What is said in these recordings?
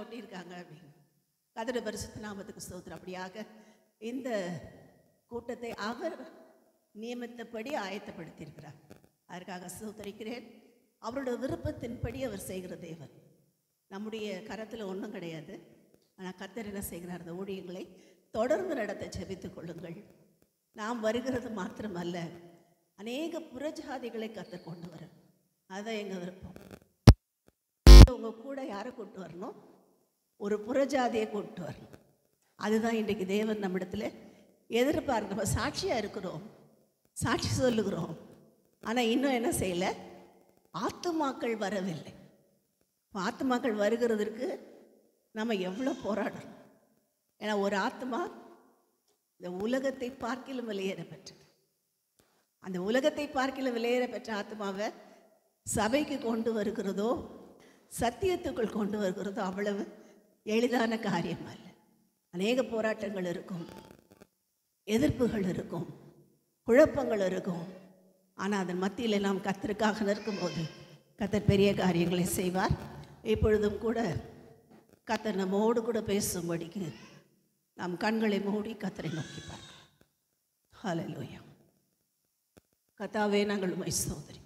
எப்படி இருக்காங்க அப்படின்னு கதிர பரிசுத்த நாமத்துக்கு ஸ்தோத்திரம் அப்படியாக இந்த கூட்டத்தை அவர் நியமித்தபடி ஆயத்தப்படுத்தியிருக்கிறார் அதற்காக ஸ்தோத்தரிக்கிறேன் அவரோட விருப்பத்தின்படி அவர் செய்கிற தேவன் நம்முடைய கரத்தில் ஒன்றும் கிடையாது ஆனால் கத்தர் என்ன செய்கிறார் அந்த ஊழியங்களை தொடர்ந்து நடத்த ஜெபித்துக் கொள்ளுங்கள் நாம் வருகிறது மாத்திரமல்ல அநேக புறஜாதிகளை கத்தர் கொண்டு வர அதுதான் எங்கள் விருப்பம் உங்கள் கூட யாரை கூட்டு வரணும் ஒரு புறஜாதியை கூட்டு வரணும் அதுதான் இன்றைக்கு தேவன் நம்மிடத்தில் எதிர்பார்க்க நம்ம சாட்சியாக இருக்கிறோம் சாட்சி சொல்லுகிறோம் ஆனால் இன்னும் என்ன செய்யலை ஆத்துமாக்கள் வரவில்லை இப்ப ஆத்துமாக்கள் வருகிறதற்கு நம்ம எவ்வளோ போராடுறோம் ஏன்னா ஒரு ஆத்மா இந்த உலகத்தை பார்க்கிலும் வெளியேற பெற்றது அந்த உலகத்தை பார்க்கிலும் வெளியேற பெற்ற ஆத்மாவை சபைக்கு கொண்டு வருகிறதோ சத்தியத்துக்குள் கொண்டு வருகிறதோ அவ்வளவு எளிதான காரியம் அல்ல அநேக போராட்டங்கள் இருக்கும் எதிர்ப்புகள் இருக்கும் குழப்பங்கள் இருக்கும் ஆனால் அதன் மத்தியில் நாம் கத்தருக்காக நிற்கும்போது கத்தர் பெரிய காரியங்களை செய்வார் இப்பொழுதும் கூட கத்தர் நம்மோடு கூட பேசும்படிக்கு நாம் கண்களை மூடி கத்தரை நோக்கி பார்க்கலாம் ஹalleluya கத்தாவே நாங்கள் உமை ஸ்தோத்தரிக்கிறோம்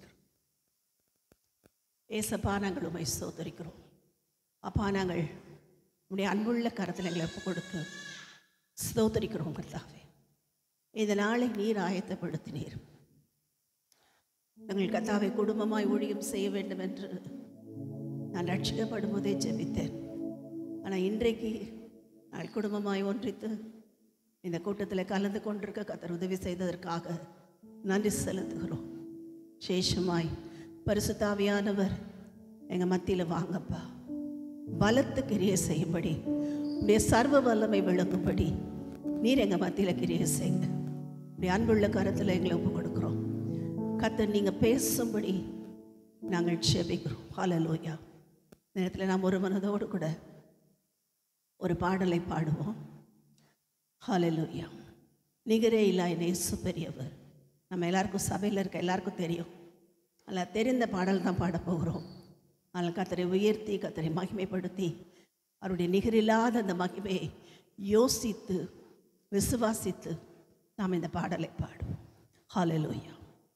ஏசப்பா நாங்கள் உமை ஸ்தோத்தரிக்கிறோம் அப்பா நாங்கள் உடைய அன்புள்ள கரத்தில் எங்களை ஒப்பு கொடுத்து ஸ்தோத்தரிக்கிறோம் கர்த்தாவே இந்த நாளை நீர் ஆயத்தப்படுத்தினீர் எங்கள் கத்தாவை குடும்பமாய் ஊழியம் செய்ய வேண்டும் என்று நான் ரட்சிக்கப்படும் போதே ஜெபித்தேன் ஆனால் இன்றைக்கு நாங்கள் குடும்பமாய் ஒன்றித்து இந்த கூட்டத்தில் கலந்து கொண்டிருக்க கத்தர் உதவி செய்ததற்காக நன்றி செலுத்துகிறோம் சேஷமாய் பரிசுத்தாவியானவர் எங்கள் மத்தியில் வாங்கப்பா பலத்து கிரியை செய்யும்படி உடைய சர்வ வல்லமை விளங்கும்படி நீர் எங்கள் மத்தியில் கிரியை செய்யுங்க உடைய அன்புள்ள கருத்தில் எங்களை ஒப்பு கொடுக்குறோம் கத்தர் நீங்கள் பேசும்படி நாங்கள் செபிக்கிறோம் ஹalleluya நேரத்தில் நாம் ஒரு மனதோடு கூட ஒரு பாடலை பாடுவோம் ஹalleluya நிகரே இல்லா இயேசு பெரியவர் நம்ம எல்லாருக்கும் சபையில் இருக்க எல்லாருக்கும் தெரியும் அதில் தெரிந்த பாடல் தான் பாடப் போகிறோம் ஆனால் கத்தரை உயர்த்தி கத்தரை மகிமைப்படுத்தி அவருடைய நிகரில்லாத அந்த மகிமையை யோசித்து விசுவாசித்து நாம் இந்த பாடலை பாடுவோம் ஹalleluya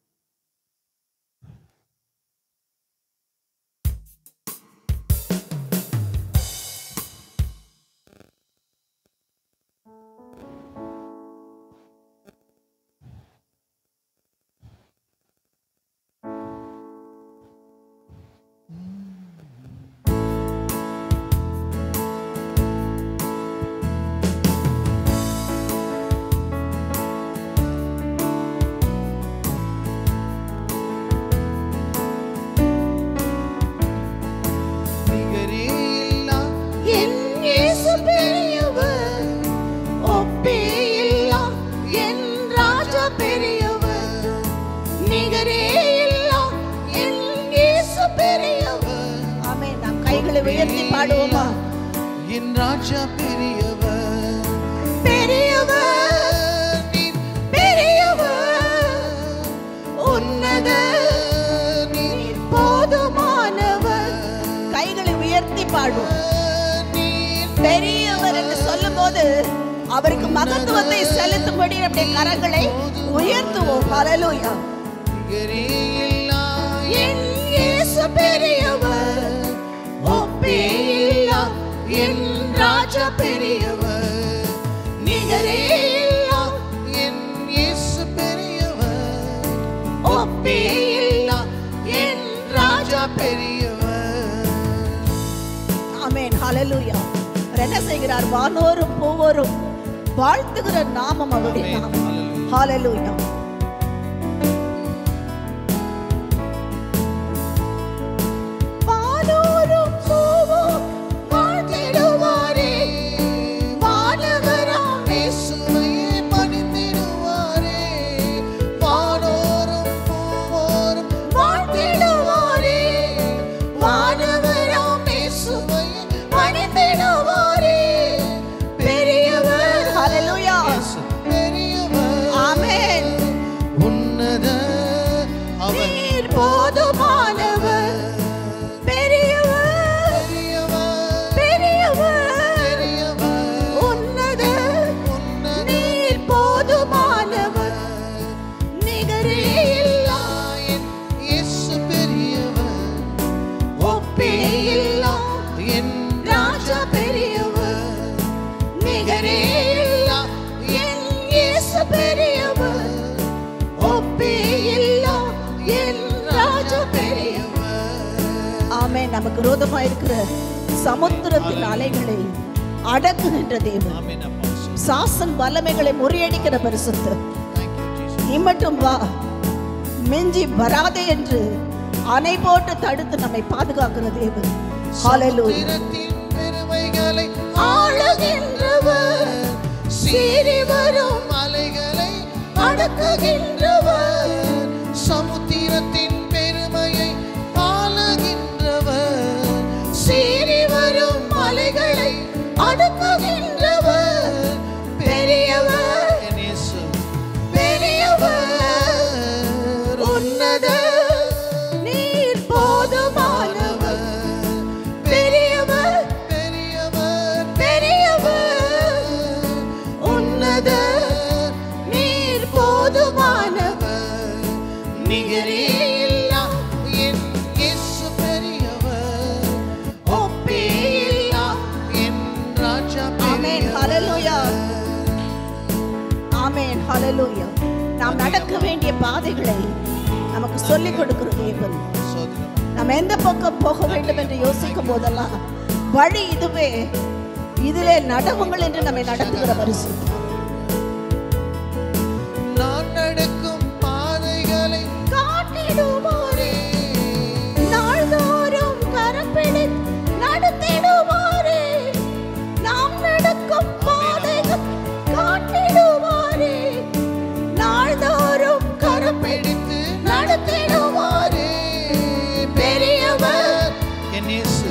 நிகரே இல்லா என் இயேசு பெரியவர் ஒப்பே இல்லா என் ராஜா பெரியவர் நிகரே இல்லா என் இயேசு பெரியவர் ஆமென் நாம் கைகளை உயர்த்தி பாடுவோமா என் ராஜா பெரியவர் பெரியவர் நீர் பெரியவர் உன்னத நீர் போதுமானவர் கைகளை உயர்த்தி பாடுவோம் நீர் பெரியவர் என்று சொல்லும்போது அவருக்கு மகத்துவத்தை செலுத்தும்படி நம்முடைய கரங்களை உயர்த்துவோம் ஹalleluya நிகரே இல்லா என் இயேசு பெரியவர் ஒப்பே இல்லா என் ராஜா பெரியவர் நிகரே இல்லா என் இயேசு பெரியவர் ஒப்பே இல்லா என் ராஜா பெரியவர் ஆமென் ஹalleluya அவர் என்ன செய்கிறார் வானோரும் பூவோரும் வாழ்த்துகிற நாமம் அவருடைய ஆமென். நாமம் ஹalleluya வானோரும் பூவும் வாழ்த்திடுவாரே வானவராம் இயேசுவையே பணிந்திடுவாரே வானோரும் பூவோரும் வாழ்த்திடுவாரே வானவராம் இயேசுவையே பணிந்திடுவாரே பெரியவர் ஹalleluya இயேசு பெரியவர் ஆமென் ராஜா பெரியவர் நிகரே இல்லா என் இயேசு பெரியவர் ஒப்பே இல்லா என் ராஜா பெரியவர் ஆமென் நமக்கு விரோதமா இருக்கிற சமுத்திரத்தின் அலைகளை அடக்குகின்ற தேவன் ஆமென் அப்பா சாசன் வல்லமைகளை முறியடிக்கிற பரிசுத்தர் தேங்க் யூ ஜீசஸ் நீ மட்டும் வா மிஞ்சி வராதே என்று அணை போட்டு தடுத்து நம்மை பாதுகாக்கிற தேவன் ஹalleluya சமுத்திரத்தின் பெருமைகளை ஆளுகின்றவர் சீறி வரும் மலைகளை அடக்குகின்றவர் சமுத்திரத்தின் பெருமையை ஆளுகின்றவர் சீறி வரும் மலைகளை அடக்குகின்றவர் பெரியவர் என் இயேசு பெரியவர் உன்னத நீர் போதுமானவர் பெரியவர் பெரியவர் பெரியவர் உன்னத நீர் போதுமானவர் நிகரே இல்லா என் இயேசு பெரியவர் ஒப்பே இல்லா என் ராஜா ஆமென் ஹalleluya ஆமென் ஹalleluya நாம் நடக்க வேண்டிய பாதைகளை நமக்கு சொல்லிக் கொடுக்கிற தேவன் சோதனை நாம் எந்த பக்கம் போக வேண்டும் என்று யோசிக்கும் போதெல்லாம் வழி இதுவே இதிலே நடவுங்கள் என்று நம்மை நடத்துகிற பரிசு நான் நடக்கும் பாதைகளை காட்டிடுவாரே நாள்தோறும் கரப்பிடி நடத்திடுவாரே நாம் நடக்கும் பாதைகள் காட்டிடுவாரே நாள்தோறும் கரப்பிடி பிடித்து நடத்திடுவாரே பெரியவர் என் இயேசு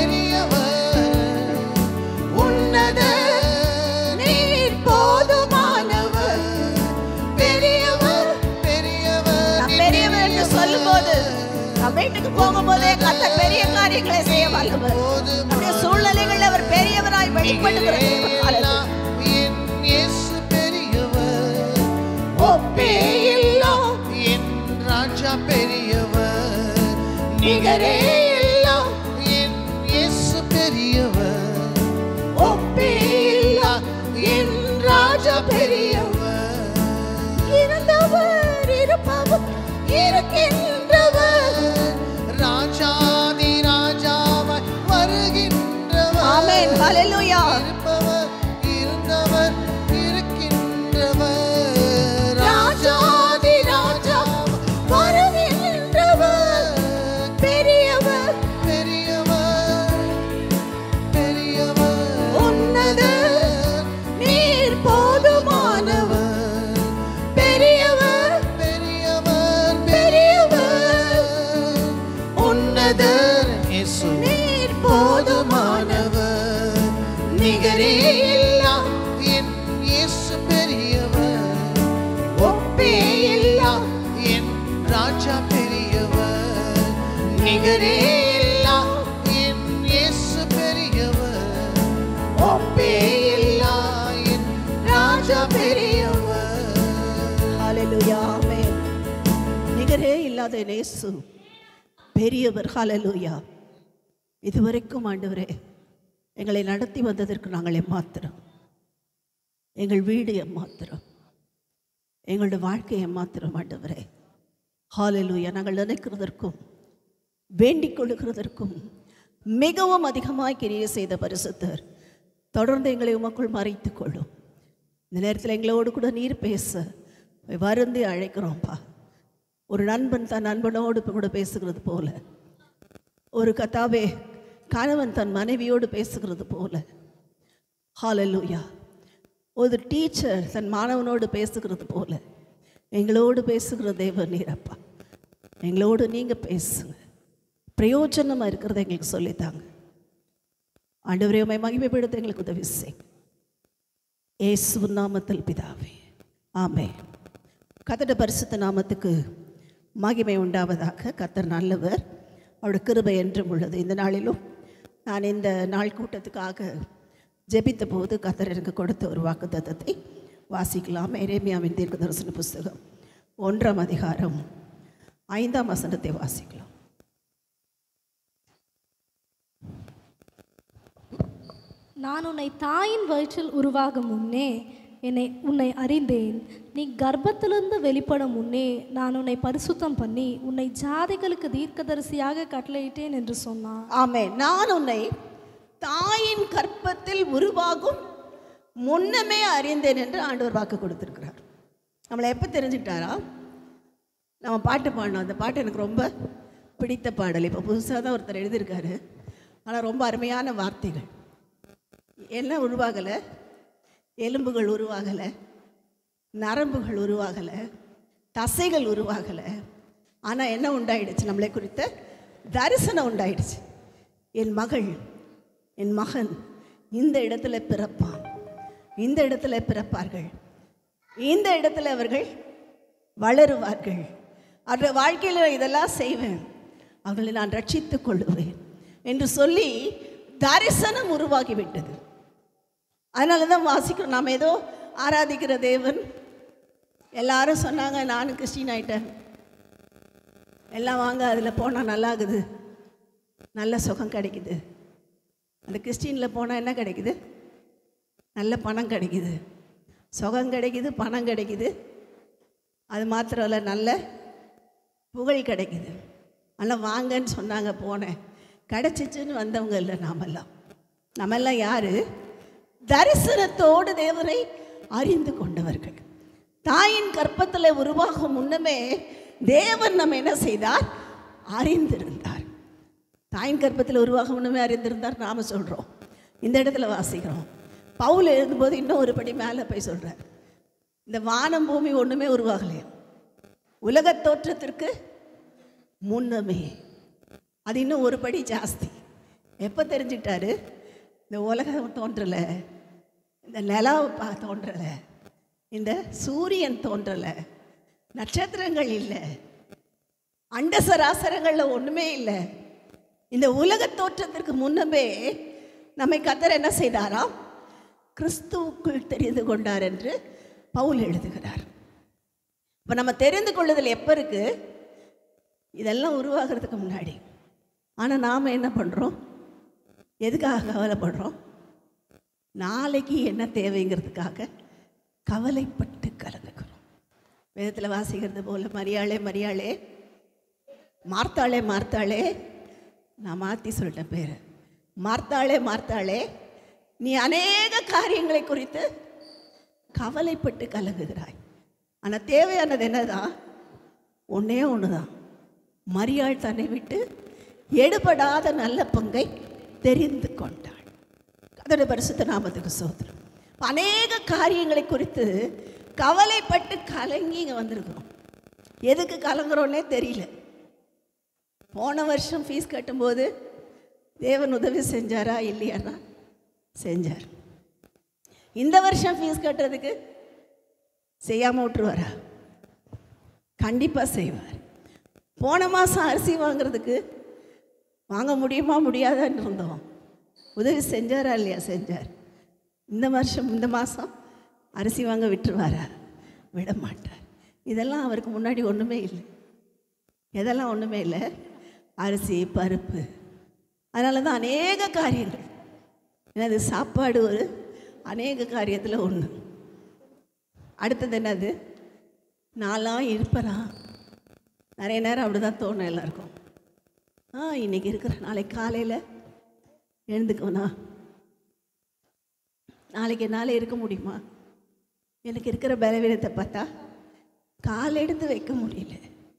பெரியவர் உன்னத நீர் போதுமானவர் பெரியவர் பெரியவர் நான் பெரியவர் என்று சொல்லும்போது நான் வீட்டுக்கு போகும்போதே கத்த பெரிய காரியங்களை செய்ய வல்லவர் நம்முடைய சூழ்நிலைகளில் அவர் பெரியவராய் வெளிப்படுகிற தேவன். ஹalleluya. என் இயேசு பெரியவர் ஒப்பே இல்லா என் ராஜா பெரியவர் நிகரே இல்லா என் இயேசு பெரியவர் ஒப்பே இல்லா என் ராஜா பெரியவர் இருந்தவர் இருப்பவர் இருக்கின்றவர் ராஜாதி ராஜாவாய் வருகின்றவர் ஆமென் ஹalleluya இருப்பவர் இருந்தவர் இருக்கின்றவர் ராஜாதி ராஜா வருகின்றவர் பெரியவர் பெரியவர் பெரியவர் உன்னத நீர் போதுமானவர் பெரியவர் பெரியவர் பெரியவர் உன்னதர் இயேசு நீர் போதுமானவர் நிகரே இல்லா என் இயேசு பெரியவர் ஒப்பே இல்லா என் ராஜா பெரியவர் நிகரே இல்லா என் இயேசு பெரியவர் ஒப்பே இல்லா என் ராஜா பெரியவர் ஹalleluya ஆமென் நிகரே இல்லாத இயேசு பெரியவர் ஹalleluya இதுவரைக்கும் ஆண்டவரே எங்களை நடத்தி வந்ததற்கு நாங்கள் எம்மாத்திரம் எங்கள் வீடு எம்மாத்திரம் எங்களுடைய வாழ்க்கை எம்மாத்திரம் ஆண்டவரே ஹalleluya நாங்கள் நினைக்கிறதற்கும் வேண்டிக் கொள்ளுகிறதற்கும் மிகவும் அதிகமாய் கிரியை செய்த பரிசுத்தர் தொடர்ந்து எங்களை உமக்குள் மறைத்துக் கொள்ளும் இந்த நேரத்தில் எங்களோடு கூட நீர் பேச வருந்தி அழைக்கிறோம்ப்பா ஒரு நண்பன் தன் நண்பனோடு கூட பேசுகிறது போல ஒரு கதாவே கணவன் தன் மனைவியோடு பேசுகிறது போல ஹalleluya ஒரு டீச்சர் தன் மாணவனோடு பேசுகிறது போல எங்களோடு பேசுகிற தேவன் நீரப்பா எங்களோடு நீங்கள் பேசுங்க பிரயோஜனமாக இருக்கிறத எங்களுக்கு சொல்லித்தாங்க ஆண்டவரே உமை மகிமைப்படுத்த எங்களுக்கு உதவி செய்யுங்க ஏசு நாமத்தில் பிதாவே ஆமே கத்தட பரிசுத்த நாமத்துக்கு மகிமை உண்டாவதாக கத்தர் நல்லவர் அவருடைய கிருபை என்றும் உள்ளது இந்த நாளிலும் நான் இந்த நாள் கூட்டத்துக்காக ஜெபித்த போது கத்தர் எனக்கு கொடுத்த ஒரு வாக்குத்தத்தத்தை வாசிக்கலாம் எரேமியாவின் தீர்க்க தரிசன புஸ்தகம் ஒன்றாம் அதிகாரம் ஐந்தாம் வசனத்தை வாசிக்கலாம் நான் உன்னை தாயின் வயிற்றில் உருவாகும் முன்னே என்னை உன்னை அறிந்தேன் நீ கர்ப்பத்திலிருந்து வெளிப்படும் முன்னே நான் உன்னை பரிசுத்தம் பண்ணி உன்னை ஜாதிகளுக்கு தீர்க்கதரிசியாக கட்டளையிட்டேன் என்று சொன்னான் ஆமே நான் உன்னை தாயின் கற்பத்தில் உருவாகும் முன்னமே அறிந்தேன் என்று ஆண்டவர் வாக்கு கொடுத்திருக்கிறார் நம்மளை எப்போ தெரிஞ்சுக்கிட்டாரா நம்ம பாட்டு பாடினோம் அந்த பாட்டு எனக்கு ரொம்ப பிடித்த பாடல் இப்போ புதுசாக தான் ஒருத்தர் எழுதியிருக்காரு ஆனால் ரொம்ப அருமையான வார்த்தைகள் என்ன உருவாகலை எலும்புகள் உருவாகலை நரம்புகள் உருவாகலை தசைகள் உருவாகலை ஆனால் என்ன உண்டாயிடுச்சு நம்மளை குறித்த தரிசனம் உண்டாயிடுச்சு என் மகள் என் மகன் இந்த இடத்துல பிறப்பான் இந்த இடத்துல பிறப்பார்கள் இந்த இடத்துல அவர்கள் வளருவார்கள் அவர்கள் வாழ்க்கையில் நான் இதெல்லாம் செய்வேன் அவர்களை நான் ரட்சித்துக் கொள்ளுவேன் என்று சொல்லி தரிசனம் உருவாகிவிட்டது அதனால தான் வாசிக்கிறோம் நாம் ஏதோ ஆராதிக்கிற தேவன் எல்லாரும் சொன்னாங்க நானும் கிறிஸ்டின் ஆயிட்டேன் எல்லாம் வாங்க அதில் போனால் நல்லாகுது நல்ல சுகம் கிடைக்குது அந்த கிறிஸ்டினில் போனால் என்ன கிடைக்குது நல்ல பணம் கிடைக்குது சுகம் கிடைக்குது பணம் கிடைக்குது அது மாத்திரம் இல்லை நல்ல புகழ் கிடைக்குது ஆனால் வாங்கன்னு சொன்னாங்க போனேன் கிடச்சிச்சுன்னு வந்தவங்க இல்லை நாமெல்லாம் நம்மெல்லாம் யார் தரிசனத்தோடு தேவனை அறிந்து கொண்டவர்கள் தாயின் கற்பத்தில் உருவாகும் முன்னமே தேவன் நம்ம என்ன செய்தார் அறிந்திருந்தார் தாயின் கற்பத்தில் உருவாகும் முன்னமே அறிந்திருந்தார் நாம சொல்கிறோம் இந்த இடத்துல வாசிக்கிறோம் பவுல் எழுதும்போது இன்னும் ஒரு படி மேலே போய் சொல்கிறார் இந்த வானம் பூமி ஒன்றுமே உருவாகலையா உலகத் தோற்றத்திற்கு முன்னமே அது இன்னும் ஒரு படி ஜாஸ்தி எப்போ தெரிஞ்சுக்கிட்டாரு இந்த உலகம் தோன்றலை இந்த நிலவு பா தோன்றலை இந்த சூரியன் தோன்றலை நட்சத்திரங்கள் இல்லை அண்ட சராசரங்களில் ஒன்றுமே இல்லை இந்த உலக தோற்றத்திற்கு முன்னமே நம்மை கத்தர் என்ன செய்தாராம் கிறிஸ்துவுக்குள் தெரிந்து கொண்டார் என்று பவுல் எழுதுகிறார் இப்போ நம்ம தெரிந்து கொள்ளுதல் எப்போ இருக்கு இதெல்லாம் உருவாகிறதுக்கு முன்னாடி ஆனால் நாம் என்ன பண்ணுறோம் எதுக்காக கவலைப்படுறோம் நாளைக்கு என்ன தேவைங்கிறதுக்காக கவலைப்பட்டு கலங்குகிறோம் வேதத்தில் வாசிக்கிறது போல மரியாளே மரியாளே மார்த்தாளே மார்த்தாளே நான் மாற்றி சொல்லிட்டேன் பேர் மார்த்தாளே மார்த்தாளே நீ அநேக காரியங்களை குறித்து கவலைப்பட்டு கலங்குகிறாய் ஆனால் தேவையானது என்னதான் ஒன்றே ஒன்று தான் மரியாள் தன்னை விட்டு எடுபடாத நல்ல பங்கை தெரிந்து கொண்டாள் அதோட பரிசுத்த நாமத்துக்கு சோதரம் அநேக காரியங்களை குறித்து கவலைப்பட்டு கலங்கி இங்கே வந்திருக்கிறோம் எதுக்கு கலங்குறோன்னே தெரியல போன வருஷம் ஃபீஸ் கட்டும்போது தேவன் உதவி செஞ்சாரா இல்லையானா செஞ்சார் இந்த வருஷம் ஃபீஸ் கட்டுறதுக்கு செய்யாமல் விட்டுருவாரா கண்டிப்பாக செய்வார் போன மாதம் அரிசி வாங்குறதுக்கு வாங்க முடியுமா முடியாதான்னு இருந்தோம் உதவி செஞ்சாரா இல்லையா செஞ்சார் இந்த வருஷம் இந்த மாதம் அரிசி வாங்க விட்டுருவாரா விட மாட்டார் இதெல்லாம் அவருக்கு முன்னாடி ஒன்றுமே இல்லை எதெல்லாம் ஒன்றுமே இல்லை அரிசி பருப்பு அதனால தான் அநேக காரியங்கள் என்னது சாப்பாடு ஒரு அநேக காரியத்தில் ஒன்று அடுத்தது என்னது நாளாக இருப்பறா நிறைய நேரம் அப்படி தான் தோணும் எல்லாருக்கும் ஆ இன்னைக்கு இருக்கிற நாளைக்கு காலையில் எழுந்துக்கோனா நாளைக்கு என்னால் இருக்க முடியுமா எனக்கு இருக்கிற பலவீனத்தை பார்த்தா கால் எடுத்து வைக்க முடியல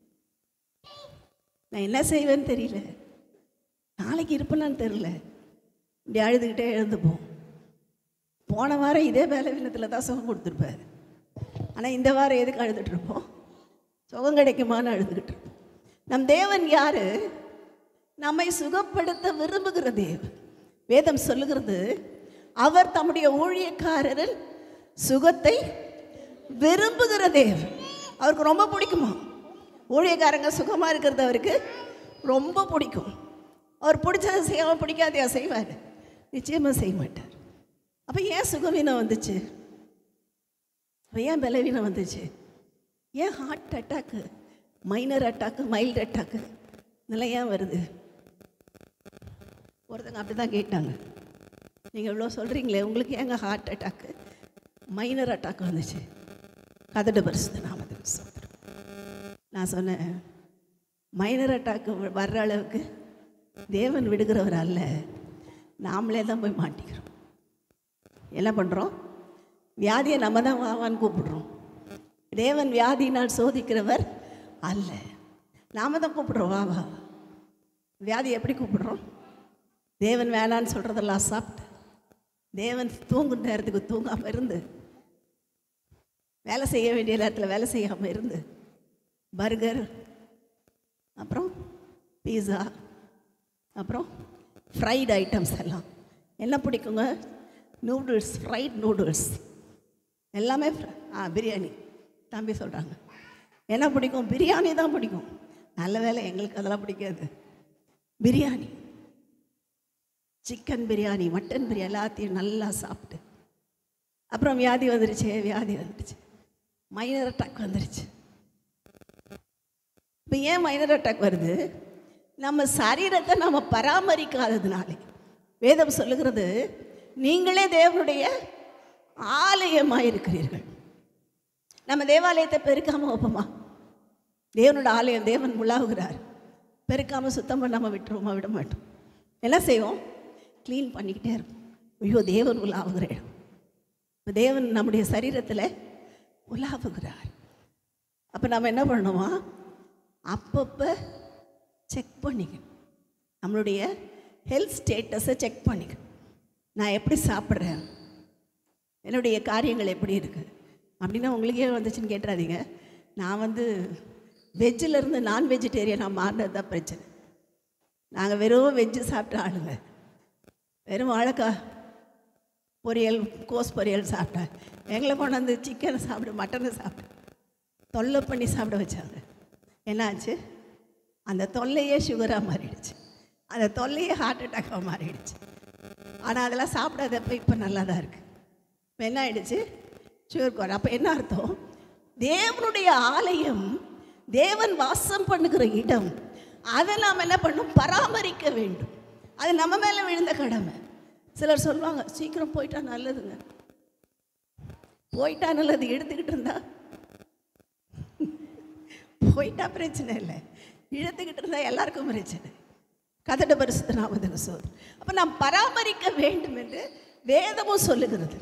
நான் என்ன செய்வேன்னு தெரியல நாளைக்கு இருப்பேனான்னு தெரியல இப்படி அழுதுகிட்டே எழுந்துப்போம் போன வாரம் இதே பலவீனத்தில் தான் சுகம் கொடுத்துருப்பாரு ஆனால் இந்த வாரம் எதுக்கு அழுதுட்டு இருப்போம் சுகம் கிடைக்குமான்னு அழுதுகிட்டு இருப்போம் நம் தேவன் யாரு நம்மை சுகப்படுத்த விரும்புகிற தேவன் வேதம் சொல்லுகிறது அவர் தம்முடைய ஊழியக்காரரின் சுகத்தை விரும்புகிற தேவன் அவருக்கு ரொம்ப பிடிக்குமா ஊழியக்காரங்க சுகமாக இருக்கிறது அவருக்கு ரொம்ப பிடிக்கும் அவர் பிடிச்சதை செய்யாமல் பிடிக்காதையா செய்வார் நிச்சயமாக செய்ய மாட்டார் அப்போ ஏன் சுகவீனம் வந்துச்சு அப்போ ஏன் பலவீனம் வந்துச்சு ஏன் heart attack minor attack mild attack இதெல்லாம் ஏன் வருது ஒருத்தங்க அப்படி தான் கேட்டாங்க நீங்கள் இவ்வளோ சொல்கிறீங்களே உங்களுக்கு ஏங்க ஹார்ட் அட்டாக்கு மைனர் அட்டாக் வந்துச்சு கதடு பரிசுத்த நாமத்துக்கு ஸ்தோத்திரம் நான் சொன்னேன் மைனர் அட்டாக்கு வர்ற அளவுக்கு தேவன் விடுகிறவர் அல்ல நாமளே தான் போய் மாட்டிக்கிறோம் என்ன பண்ணுறோம் வியாதியை நம்ம தான் வாவான்னு கூப்பிடுறோம் தேவன் வியாதியினால் சோதிக்கிறவர் அல்ல நாம தான் கூப்பிடுறோம் வா வா வியாதி எப்படி கூப்பிடுறோம் தேவன் வேணான்னு சொல்கிறதெல்லாம் சாப்பிட்டு தேவன் தூங்கும் நேரத்துக்கு தூங்காமல் இருந்து வேலை செய்ய வேண்டிய நேரத்தில் வேலை செய்யாமல் இருந்து பர்கர் அப்புறம் பீஸா அப்புறம் ஃப்ரைட் ஐட்டம்ஸ் எல்லாம் என்ன பிடிக்குங்க நூடுல்ஸ் ஃப்ரைட் நூடுல்ஸ் எல்லாமே fr- ஆ பிரியாணி தம்பி சொல்கிறாங்க என்ன பிடிக்கும் பிரியாணி தான் பிடிக்கும் நல்ல வேலை எங்களுக்கு அதெல்லாம் பிடிக்காது பிரியாணி சிக்கன் பிரியாணி மட்டன் பிரியாணி எல்லாத்தையும் நல்லா சாப்பிட்டு அப்புறம் வியாதி வந்துருச்சு வியாதி வந்துருச்சு மைனர் அட்டாக் வந்துருச்சு இப்போ ஏன் மைனர் அட்டாக் வருது நம்ம சரீரத்தை நம்ம பராமரிக்காததுனாலே வேதம் சொல்லுகிறது நீங்களே தேவனுடைய ஆலயமாக இருக்கிறீர்கள் நம்ம தேவாலயத்தை பெருக்காம வைப்போமா தேவனோட ஆலயம் தேவன் உலாவுகிறார் பெருக்காம சுத்தம் பண்ணாமல் விட்டுருவோமா விட மாட்டோம் என்ன செய்வோம் க்ளீன் பண்ணிக்கிட்டே இருப்போம் ஐயோ தேவன் உலாவுகிற இடம் இப்போ தேவன் நம்முடைய சரீரத்தில் உலாவுகிறார் அப்போ நம்ம என்ன பண்ணணுமா அப்பப்போ செக் பண்ணிக்கணும் நம்மளுடைய ஹெல்த் ஸ்டேட்டஸை செக் பண்ணிக்கணும் நான் எப்படி சாப்பிட்றேன் என்னுடைய காரியங்கள் எப்படி இருக்குது அப்படின்னா உங்களுக்கே வந்துச்சுன்னு கேட்டுறாதீங்க நான் வந்து வெஜ்ஜில் இருந்து நான் வெஜிடேரியனாக மாறினது தான் பிரச்சனை நாங்கள் வெறும் வெஜ்ஜு சாப்பிட்ட ஆளுங்க வெறும் வாழைக்காய் பொரியல் கோஸ் பொரியல் சாப்பிட்டேன் எங்களை கொண்டாந்து சிக்கனை சாப்பிடு மட்டனை சாப்பிடு தொல்லை பண்ணி சாப்பிட வச்சாங்க என்னாச்சு அந்த தொல்லையே சுகராக மாறிடுச்சு அந்த தொல்லையே ஹார்ட் அட்டாக்காக மாறிடுச்சு ஆனால் அதெல்லாம் சாப்பிடாதப்ப இப்போ நல்லா தான் இருக்குது இப்போ என்ன ஆயிடுச்சு சுகர் குறை அப்போ என்ன அர்த்தம் தேவனுடைய ஆலயம் தேவன் வாசம் பண்ணுகிற இடம் அதை நாம் என்ன பண்ணணும் பராமரிக்க வேண்டும் அது நம்ம மேலே விழுந்த கடமை சிலர் சொல்லுவாங்க சீக்கிரம் போயிட்டா நல்லதுங்க போயிட்டா நல்லது எடுத்துக்கிட்டு இருந்தா போயிட்டா பிரச்சனை இல்லை இழுத்துக்கிட்டு இருந்தால் எல்லாருக்கும் பிரச்சனை கதட பரிசுத்த நாமதுக்கு சோறு அப்போ நாம் பராமரிக்க வேண்டும் என்று வேதமும் சொல்லுகிறது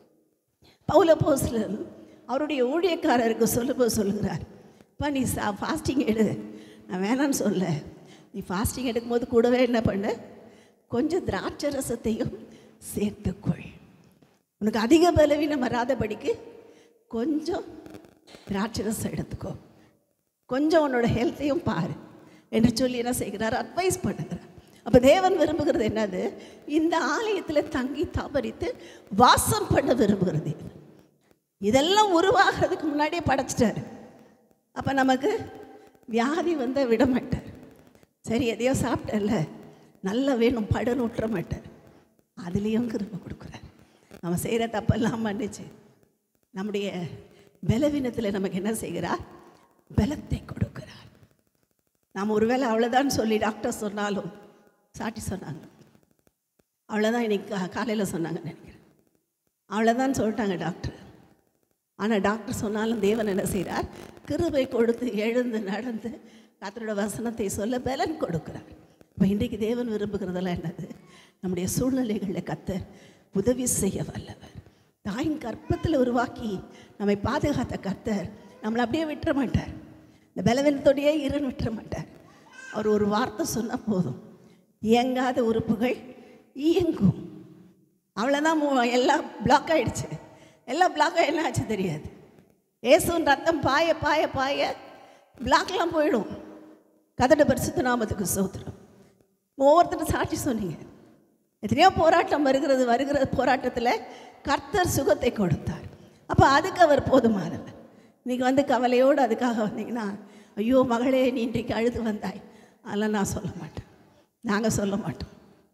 பவுல போஸ்லர் அவருடைய ஊழியக்காரருக்கு சொல்லும்போது சொல்லுகிறார் இப்போ நீ சா ஃபாஸ்டிங் எடு நான் வேணான்னு சொல்ல நீ ஃபாஸ்டிங் எடுக்கும்போது கூடவே என்ன பண்ணு கொஞ்சம் திராட்சை ரசத்தையும் சேர்த்துக்கொள் உனக்கு அதிக பலவீனம் வராதபடிக்கு கொஞ்சம் திராட்சை ரசம் எடுத்துக்கோ கொஞ்சம் உன்னோட ஹெல்த்தையும் பாரு என்று சொல்லி என்ன செய்கிறார் அட்வைஸ் பண்ணுகிறார் அப்போ தேவன் விரும்புகிறது என்னது இந்த ஆலயத்தில் தங்கி தபரித்து வாசம் பண்ண விரும்புகிறது தேவன் இதெல்லாம் உருவாகிறதுக்கு முன்னாடியே படைச்சிட்டாரு அப்போ நமக்கு வியாதி வந்த விட மாட்டார் சரி எதையோ சாப்பிட்டல நல்லா வேணும் படுன்னு விட்டுற மாட்டார் அதுலேயும் கிருபை கொடுக்குறார் நம்ம செய்கிற தப்பெல்லாம் மன்னிச்சு நம்முடைய பலவீனத்தில் நமக்கு என்ன செய்கிறார் பலத்தை கொடுக்கிறார் நாம் ஒருவேளை அவ்வளோதான் சொல்லி டாக்டர் சொன்னாலும் சாட்டி சொன்னாங்க அவ்வளோதான் இன்னைக்கு கா காலையில் சொன்னாங்கன்னு நினைக்கிறேன் அவ்வளோதான் சொல்லிட்டாங்க டாக்டர் ஆனால் டாக்டர் சொன்னாலும் தேவன் என்ன செய்கிறார் கிருபை கொடுத்து எழுந்து நடந்து கத்தரோட வசனத்தை சொல்ல பலன் கொடுக்கிறார் இப்போ இன்றைக்கு தேவன் விரும்புகிறதெல்லாம் என்னது நம்முடைய சூழ்நிலைகளில் கத்த உதவி செய்ய வல்லவர் தாயின் கற்பத்தில் உருவாக்கி நம்மை பாதுகாத்த கர்த்தர் நம்மளை அப்படியே விட்டுற மாட்டார் இந்த பலவீனத்தோடையே இருன்னு விட்டுற மாட்டார் அவர் ஒரு வார்த்தை சொன்னால் போதும் இயங்காத உறுப்புகள் இயங்கும் அவ்வளோதான் மு- எல்லாம் பிளாக் ஆயிடுச்சு எல்லாம் பிளாக் என்ன ஆச்சு தெரியாது ஏசுவின் ரத்தம் பாய பாய பாய பிளாக்லாம் போயிடும் கதட பரிசுத்த நாமத்துக்கு சோத்திரம் ஒவ்வொருத்தரும் சாட்சி சொன்னீங்க எத்தனையோ போராட்டம் வருகிறது வருகிற போராட்டத்தில் கர்த்தர் சுகத்தை கொடுத்தார் அப்போ அதுக்கு அவர் போதுமானவர் இன்னைக்கு வந்து கவலையோடு அதுக்காக வந்தீங்கன்னா ஐயோ மகளே நீ இன்றைக்கு அழுது வந்தாய் அதெல்லாம் நான் சொல்ல மாட்டேன் நாங்கள் சொல்ல மாட்டோம்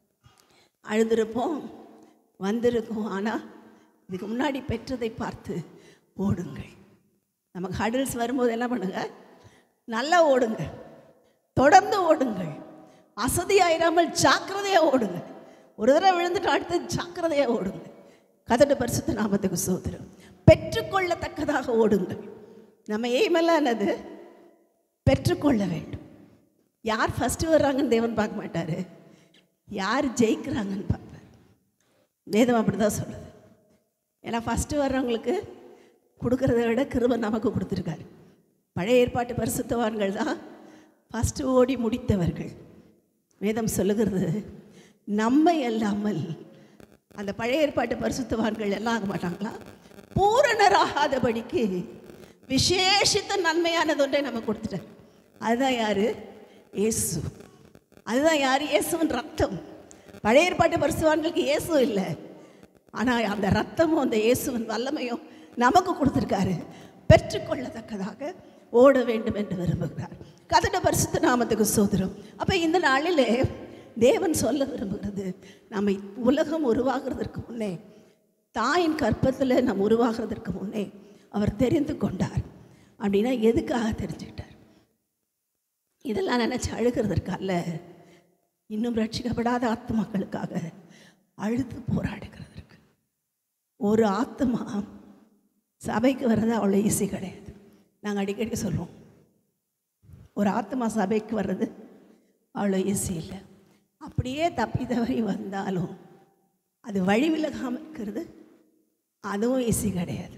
அழுதுருப்போம் வந்திருக்கோம் ஆனால் இதுக்கு முன்னாடி பெற்றதை பார்த்து ஓடுங்கள் நமக்கு ஹடில்ஸ் வரும்போது என்ன பண்ணுங்க நல்லா ஓடுங்க தொடர்ந்து ஓடுங்கள் அசதியாயிராமல் ஜாக்கிரதையாக ஓடுங்க ஒரு தடவை விழுந்துட்டு அடுத்து ஜாக்கிரதையாக ஓடுங்க கதட பரிசுத்த நாமத்துக்கு சோதரம் பெற்றுக்கொள்ளத்தக்கதாக ஓடுங்கள் நம்ம எய்மெல்லாம் என்னது பெற்றுக்கொள்ள வேண்டும் யார் ஃபஸ்ட்டு வர்றாங்கன்னு தேவன் பார்க்க மாட்டார் யார் ஜெயிக்கிறாங்கன்னு பார்ப்பார் வேதம் அப்படி தான் சொல்லுது ஏன்னா ஃபஸ்ட்டு வர்றவங்களுக்கு கொடுக்கறத விட கிருபை நமக்கு கொடுத்துருக்காரு பழைய ஏற்பாட்டு பரிசுத்தவான்கள் தான் ஃபஸ்ட்டு ஓடி முடித்தவர்கள் வேதம் சொல்லுகிறது நம்மை அல்லாமல் அந்த பழைய ஏற்பாட்டு பரிசுத்தவான்கள் எல்லாம் ஆக மாட்டாங்களா பூரணராகாதபடிக்கு விசேஷித்த நன்மையானது ஒன்றை நம்ம கொடுத்துட்டார் அதுதான் யாரு இயேசு அதுதான் யார் இயேசுவின் ரத்தம் பழைய ஏற்பாட்டு பரிசுவான்களுக்கு இயேசு இல்லை ஆனால் அந்த ரத்தமும் அந்த இயேசுவின் வல்லமையும் நமக்கு கொடுத்துருக்காரு பெற்றுக்கொள்ளத்தக்கதாக ஓட வேண்டும் என்று விரும்புகிறார் கதட பரிசுத்த நாமத்துக்கு சோதரம் அப்போ இந்த நாளிலே தேவன் சொல்ல விரும்புகிறது நம்ம உலகம் உருவாகிறதற்கு முன்னே தாயின் கற்பத்தில் நம்ம உருவாகிறதற்கு முன்னே அவர் தெரிந்து கொண்டார் அப்படின்னா எதுக்காக தெரிஞ்சுக்கிட்டார் இதெல்லாம் நினச்சி அழுகிறதற்கு அல்ல இன்னும் ரட்சிக்கப்படாத ஆத்மாக்களுக்காக அழுது போராடுகிறதற்கு ஒரு ஆத்மா சபைக்கு வர்றது அவ்வளோ ஈஸி கிடையாது நாங்கள் அடிக்கடி சொல்லுவோம் ஒரு ஆத்மா சபைக்கு வர்றது அவ்வளோ ஈஸி இல்லை அப்படியே தப்பி தவறி வந்தாலும் அது வழி விலகாமல் இருக்கிறது அதுவும் ஈஸி கிடையாது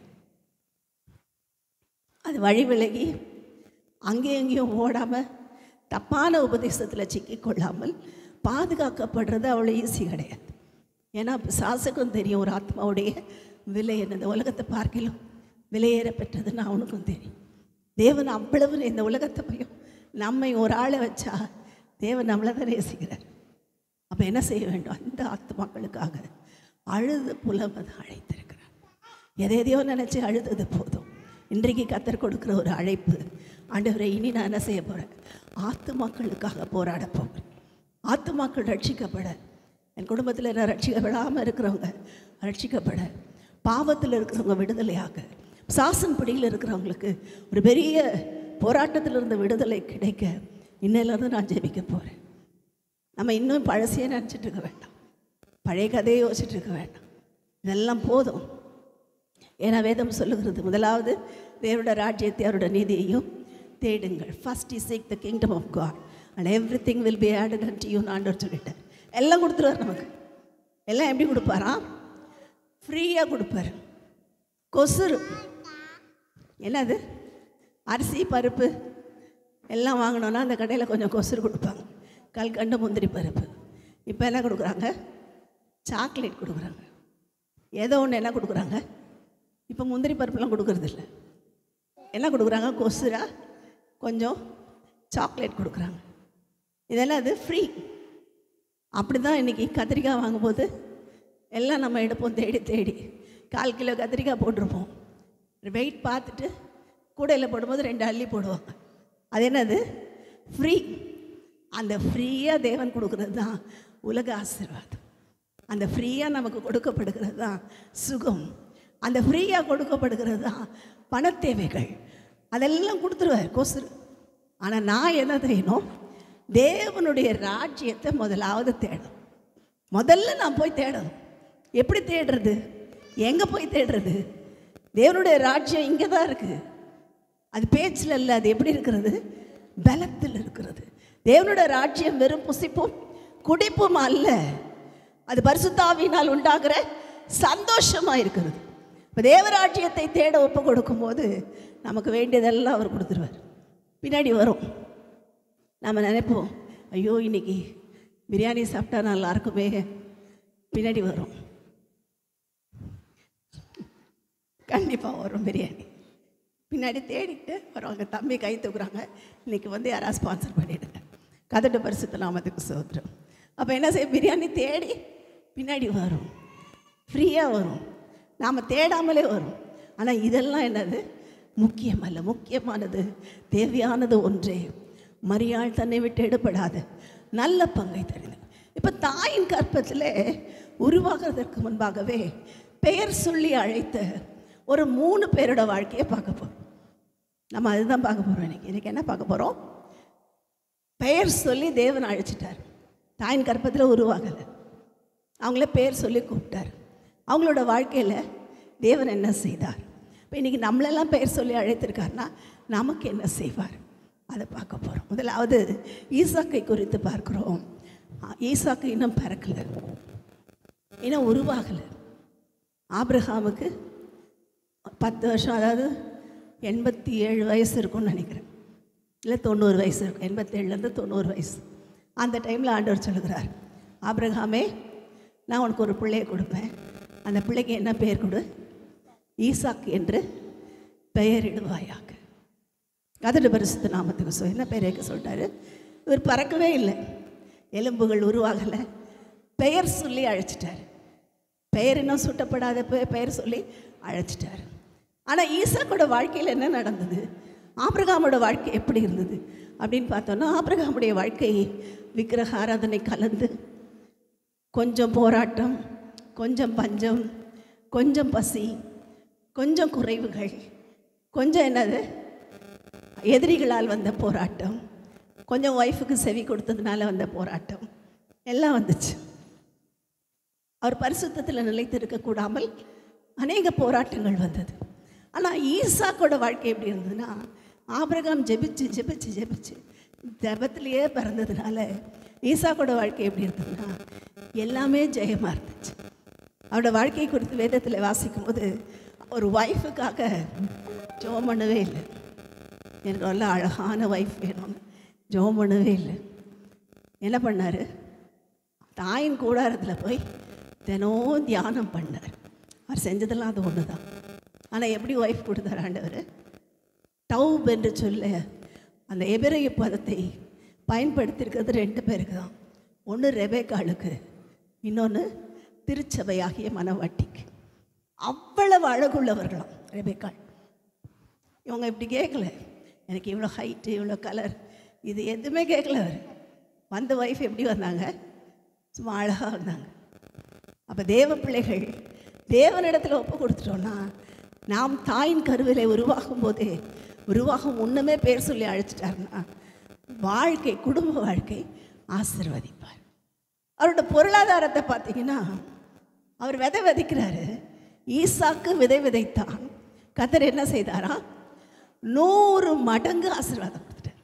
அது வழி விலகி அங்கேயும் எங்கேயும் ஓடாமல் தப்பான உபதேசத்தில் சிக்கிக்கொள்ளாமல் பாதுகாக்கப்படுறது அவ்வளோ ஈஸி கிடையாது ஏன்னா சாசுக்கும் தெரியும் ஒரு ஆத்மாவுடைய விலை என்ன இந்த உலகத்தை பார்க்கலும் விலையேற பெற்றதுன்னு அவனுக்கும் தெரியும் தேவன் அவ்வளவு இந்த உலகத்தை பையும் நம்மை ஒரு ஆளை வச்சா தேவன் நம்மளை தான் நேசிக்கிறார் அப்போ என்ன செய்ய வேண்டும் அந்த ஆத்மாக்களுக்காக அழுது புலம்பதை அழைத்திருக்கிறார் எதை எதையோ நினச்சி அழுதது போதும் இன்றைக்கு கத்தர் கொடுக்குற ஒரு அழைப்பு ஆண்டவரை இனி நான் என்ன செய்ய போகிறேன் ஆத்துமாக்களுக்காக போராட போகிறேன் ஆத்துமாக்கள் ரட்சிக்கப்பட என் குடும்பத்தில் என்ன ரட்சிக்கப்படாமல் இருக்கிறவங்க ரட்சிக்கப்பட பாவத்தில் இருக்கிறவங்க விடுதலையாக சாசன் பிடியில் இருக்கிறவங்களுக்கு ஒரு பெரிய போராட்டத்தில் இருந்த விடுதலை கிடைக்க இன்னையிலேருந்து நான் ஜெபிக்க போகிறேன் நம்ம இன்னும் பழசையே நினச்சிட்டு இருக்க வேண்டாம் பழைய கதையை யோசிச்சுட்டு இருக்க வேண்டாம் இதெல்லாம் போதும் ஏன்னா வேதம் சொல்லுகிறது முதலாவது தேவருடைய ராஜ்யத்தை அவருடைய நீதியையும் தேடுங்கள் first is seek the kingdom of God and everything will be added and you ஆண்டவர் சொல்லிட்டார் எல்லாம் கொடுத்துருவார் நமக்கு எல்லாம் எப்படி கொடுப்பாராம் ஃப்ரீயாக கொடுப்பார் கொசுறு என்னது அரிசி பருப்பு எல்லாம் வாங்கினோன்னா அந்த கடையில் கொஞ்சம் கொசுறு கொடுப்பாங்க கல்கண்டு முந்திரி பருப்பு இப்போ என்ன கொடுக்குறாங்க சாக்லேட் கொடுக்குறாங்க ஏதோ ஒன்று என்ன கொடுக்குறாங்க இப்போ முந்திரி பருப்புலாம் கொடுக்கறது இல்ல என்ன கொடுக்குறாங்க கொசுரா கொஞ்சம் சாக்லேட் கொடுக்குறாங்க இதெல்லாம் அது ஃப்ரீ அப்படி தான் இன்றைக்கி கத்திரிக்காய் வாங்கும்போது எல்லாம் நம்ம எடுப்போம் தேடி தேடி கால் கிலோ கத்திரிக்காய் போட்டிருப்போம் வெயிட் பார்த்துட்டு கூடையில் போடும்போது ரெண்டு அள்ளி போடுவாங்க அது என்னது ஃப்ரீ அந்த ஃப்ரீயாக தேவன் கொடுக்கறது தான் உலக ஆசீர்வாதம் அந்த ஃப்ரீயாக நமக்கு கொடுக்கப்படுகிறது தான் சுகம் அந்த ஃப்ரீயாக கொடுக்கப்படுகிறது தான் பணத்தேவைகள் அதெல்லாம் கொடுத்துருவார் கொசுறு ஆனால் நான் என்ன செய்யணும் தேவனுடைய ராஜ்யத்தை முதலாவது தேடணும் முதல்ல நான் போய் தேடணும் எப்படி தேடுறது எங்கே போய் தேடுறது தேவனுடைய ராஜ்யம் இங்கே தான் இருக்குது அது பேச்சில் இல்லை அது எப்படி இருக்கிறது பலத்தில் இருக்கிறது தேவனுடைய ராஜ்யம் வெறும் புசிப்பும் குடிப்பும் அல்ல அது பரிசுத்தாவினால் உண்டாகிற சந்தோஷமாக இருக்கிறது இப்போ தேவராஜ்யத்தை தேட ஒப்பு கொடுக்கும்போது நமக்கு வேண்டியதெல்லாம் அவர் கொடுத்துருவார் பின்னாடி வரும் நம்ம நினைப்போம் ஐயோ இன்னைக்கு பிரியாணி சாப்பிட்டா நல்லா இருக்குமே பின்னாடி வரும் கண்டிப்பாக வரும் பிரியாணி பின்னாடி தேடிட்டு வருவாங்க தம்பி கை தூக்குறாங்க இன்னைக்கு வந்து யாராவது ஸ்பான்சர் பண்ணிடுங்க கதட்டு பரிசுத்த நாமத்துக்கு சோதரம் அப்போ என்ன செய்ய பிரியாணி தேடி பின்னாடி வரும் ஃப்ரீயாக வரும் நாம் தேடாமலே வரும் ஆனால் இதெல்லாம் என்னது முக்கியமல்ல முக்கியமானது தேவையானது ஒன்றே மரியாள் தன்னை விட்டு எடுபடாது நல்ல பங்கை தருது இப்போ தாயின் கற்பத்தில் உருவாகிறதற்கு முன்பாகவே பெயர் சொல்லி அழைத்த ஒரு மூணு பேரோட வாழ்க்கையை பார்க்க போகிறோம் நம்ம அதுதான் பார்க்க போகிறோம் இன்னைக்கு இன்னைக்கு என்ன பார்க்க போகிறோம் பெயர் சொல்லி தேவன் அழைச்சிட்டார் தாயின் கற்பத்தில் உருவாகலை அவங்கள பேர் சொல்லி கூப்பிட்டார் அவங்களோட வாழ்க்கையில் தேவன் என்ன செய்தார் இப்போ இன்றைக்கி நம்மளெல்லாம் பேர் சொல்லி அழைத்திருக்காருன்னா நமக்கு என்ன செய்வார் அதை பார்க்க போகிறோம் முதலாவது ஈசாக்கை குறித்து பார்க்குறோம் ஈசாக்கு இன்னும் பிறக்கலை இன்னும் உருவாகலை ஆபிரகாமுக்கு பத்து வருஷம் அதாவது எண்பத்தி ஏழு வயசு இருக்கும்னு நினைக்கிறேன் இல்லை தொண்ணூறு வயசு இருக்கும் எண்பத்தேழுலேருந்து தொண்ணூறு வயசு அந்த டைமில் ஆண்டவர் சொல்லுகிறார் ஆபிரகாமே நான் உனக்கு ஒரு பிள்ளையை கொடுப்பேன் அந்த பிள்ளைக்கு என்ன பெயர் கொடு ஈசாக்கு என்று பெயரிடுவாயாக கதடு பரிசுத்த நாமத்துக்கு சொல் என்ன பெயர் வைக்க சொல்லிட்டாரு இவர் பறக்கவே இல்லை எலும்புகள் உருவாகலை பெயர் சொல்லி அழைச்சிட்டார் பெயர் இன்னும் சுட்டப்படாத பெ- பெயர் சொல்லி அழைச்சிட்டார் ஆனால் ஈசாக்கோட வாழ்க்கையில் என்ன நடந்தது ஆபிரகாமோட வாழ்க்கை எப்படி இருந்தது அப்படின்னு பார்த்தோன்னா ஆபிரகாமுடைய வாழ்க்கை விக்கிரக ஆராதனை கலந்து கொஞ்சம் போராட்டம் கொஞ்சம் பஞ்சம் கொஞ்சம் பசி கொஞ்சம் குறைவுகள் கொஞ்சம் என்னது எதிரிகளால் வந்த போராட்டம் கொஞ்சம் ஒய்ஃபுக்கு செவி கொடுத்ததுனால வந்த போராட்டம் எல்லாம் வந்துச்சு அவர் பரிசுத்தத்தில் நிலைத்து இருக்கக்கூடாமல் அநேக போராட்டங்கள் வந்தது ஆனால் ஈசாக்கோட வாழ்க்கை எப்படி இருந்ததுன்னா ஆபிரகாம் ஜெபிச்சு ஜெபிச்சு ஜெபிச்சு ஜெபத்திலேயே பிறந்ததுனால ஈசாக்கோட வாழ்க்கை எப்படி இருந்ததுன்னா எல்லாமே ஜெயமாக இருந்துச்சு அவரோட வாழ்க்கை குறித்து வேதத்தில் வாசிக்கும்போது ஒரு ஒய்ஃபுக்காக ஜெபம் பண்ணவே இல்லை எனக்கு நல்ல அழகான ஒய்ஃப் வேணும்னு ஜெபம் பண்ணவே இல்லை என்ன பண்ணார் தாயின் கூடாரத்தில் போய் தினம் தியானம் பண்ணார் அவர் செஞ்சதெல்லாம் அது ஒன்று தான் ஆனால் எப்படி ஒய்ஃப் கொடுத்தார் ஆண்டவர் டவுப் என்று சொல்ல அந்த எபிரைய பதத்தை பயன்படுத்தியிருக்கிறது ரெண்டு பேருக்கு தான் ஒன்று ரெபேக்காளுக்கு இன்னொன்று திருச்சபையாகிய மனவாட்டிக்கு அவ்வளவு அழகுள்ளவர்களாம் ரெபேக்காள் இவங்க இப்படி கேட்கல எனக்கு இவ்வளோ ஹைட்டு இவ்வளோ கலர் இது எதுவுமே கேட்கல அவர் வந்த ஒய்ஃப் எப்படி வந்தாங்க சும்மா அழகாக வந்தாங்க அப்போ தேவ பிள்ளைகள் தேவனிடத்தில் ஒப்பு கொடுத்துட்டோம்னா நாம் தாயின் கருவிலை உருவாகும் போதே உருவாகும் முன்னமே பேர் சொல்லி அழைச்சிட்டாருன்னா வாழ்க்கை குடும்ப வாழ்க்கை ஆசிர்வதிப்பார் அவரோட பொருளாதாரத்தை பார்த்தீங்கன்னா அவர் விதை விதைக்கிறாரு ஈசாக்கு விதை விதைத்தான் கத்தர் என்ன செய்தாரா நூறு மடங்கு ஆசீர்வாதம் கொடுத்துட்டார்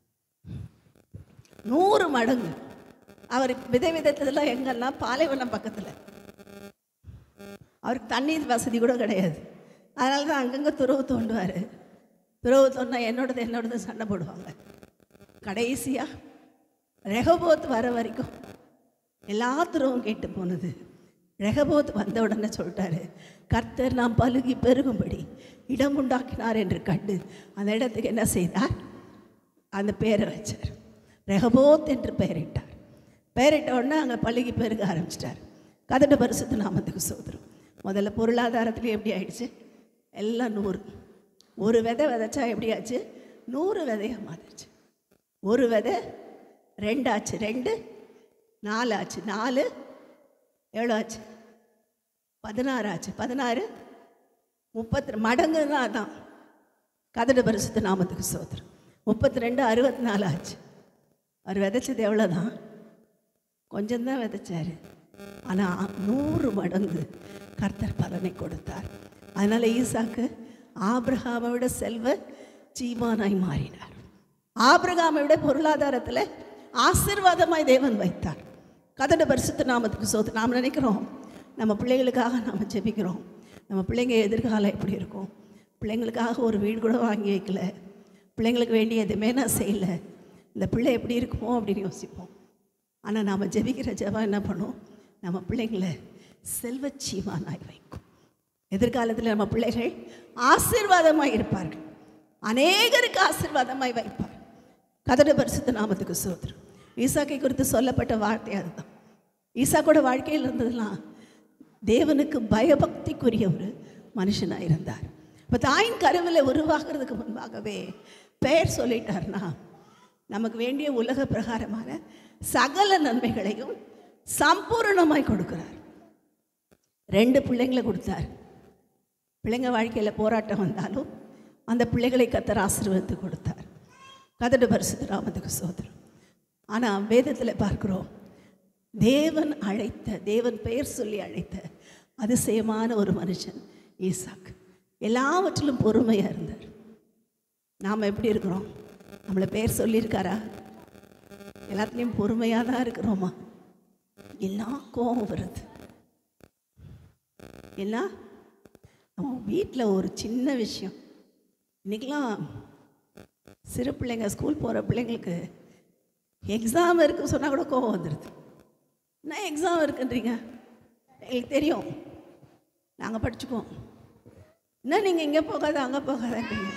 நூறு மடங்கு அவர் விதை விதைத்ததெல்லாம் எங்கன்னா பாலைவனம் பக்கத்தில் அவருக்கு தண்ணீர் வசதி கூட கிடையாது அதனால தான் அங்கங்கே துறவு தோண்டுவார் துறவு தோண்டினா என்னோடது என்னோடது சண்டை போடுவாங்க கடைசியாக ரெகபோத் வர வரைக்கும் எல்லா துறவும் கேட்டு போனது ரெகபோத் வந்த உடனே சொல்லிட்டாரு கர்த்தர் நாம் பலுகி பெருகும்படி இடம் உண்டாக்கினார் என்று கண்டு அந்த இடத்துக்கு என்ன செய்தார் அந்த பேரை வச்சார் ரெகபோத் என்று பெயரிட்டார் பெயரிட்ட உடனே அங்கே பழுகி பெருக ஆரம்பிச்சிட்டார் கதட பரிசுத்த நாமத்துக்கு சோதரம் முதல்ல பொருளாதாரத்துலேயும் எப்படி ஆயிடுச்சு எல்லாம் நூறு ஒரு விதை விதைச்சா எப்படி ஆச்சு நூறு விதையாக மாறிடுச்சு ஒரு விதை ரெண்டாச்சு ரெண்டு நாலு ஆச்சு நாலு எவ்வளோ ஆச்சு பதினாறு ஆச்சு பதினாறு முப்பத்தி மடங்கு தான் அதான் கதடு பரிசுத்த நாமத்துக்கு சோதரம் முப்பத்தி ரெண்டு அறுபத்தி நாலு ஆச்சு அவர் விதைச்சது எவ்வளோதான் கொஞ்சம்தான் விதைச்சாரு ஆனால் நூறு மடங்கு கர்த்தர் பலனை கொடுத்தார் அதனால் ஈசாக்கு ஆபிரகாமை விட செல்வ சீமானாய் மாறினார் ஆபிரகாமை விட பொருளாதாரத்தில் ஆசீர்வாதமாய் தேவன் வைத்தார் கதட பரிசுத்த நாமத்துக்கு சோத்து நாம் நினைக்கிறோம் நம்ம பிள்ளைகளுக்காக நாம் ஜெபிக்கிறோம் நம்ம பிள்ளைங்க எதிர்காலம் எப்படி இருக்கும் பிள்ளைங்களுக்காக ஒரு வீடு கூட வாங்கி வைக்கல பிள்ளைங்களுக்கு வேண்டிய எதுவுமே நான் செய்யலை இந்த பிள்ளை எப்படி இருக்குமோ அப்படின்னு யோசிப்போம் ஆனால் நாம் ஜெபிக்கிற ஜெபம் என்ன பண்ணும் நம்ம பிள்ளைங்களை செல்வச்சீமானாய் வைக்கும் எதிர்காலத்தில் நம்ம பிள்ளைகள் ஆசீர்வாதமாய் இருப்பார்கள் அநேகருக்கு ஆசீர்வாதமாய் வைப்பார் கதடு பரிசுத்த நாமத்துக்கு சோதரம் ஈசாக்கை குறித்து சொல்லப்பட்ட வார்த்தை அதுதான் ஈசாக்கோட வாழ்க்கையில் இருந்ததெல்லாம் தேவனுக்கு பயபக்திக்குரிய ஒரு மனுஷனாக இருந்தார் இப்போ தாயின் கருவில் உருவாகிறதுக்கு முன்பாகவே பெயர் சொல்லிட்டார்னா நமக்கு வேண்டிய உலக பிரகாரமான சகல நன்மைகளையும் சம்பூரணமாய் கொடுக்கிறார் ரெண்டு பிள்ளைங்களை கொடுத்தார் பிள்ளைங்க வாழ்க்கையில் போராட்டம் வந்தாலும் அந்த பிள்ளைகளை கத்தர் ஆசீர்வதித்து கொடுத்தார் கதடு பரிசுத்த ராமத்துக்கு சோதரம் ஆனால் வேதத்தில் பார்க்குறோம் தேவன் அழைத்த தேவன் பெயர் சொல்லி அழைத்த அதிசயமான ஒரு மனுஷன் ஈசாக்கு எல்லாவற்றிலும் பொறுமையாக இருந்தார் நாம் எப்படி இருக்கிறோம் நம்மளை பேர் சொல்லியிருக்காரா எல்லாத்துலேயும் பொறுமையாக தான் இருக்கிறோமா எல்லாம் கோபம் வருது என்ன நம்ம வீட்டில் ஒரு சின்ன விஷயம் இன்றைக்கெலாம் சிறு பிள்ளைங்க ஸ்கூல் போகிற பிள்ளைங்களுக்கு எக்ஸாம் இருக்குன்னு சொன்னால் கூட கோபம் வந்துடுது என்ன எக்ஸாம் இருக்குன்றீங்க எங்களுக்கு தெரியும் நாங்கள் படிச்சுக்குவோம் என்ன நீங்கள் இங்கே போகாத அங்கே போகாதன்றீங்க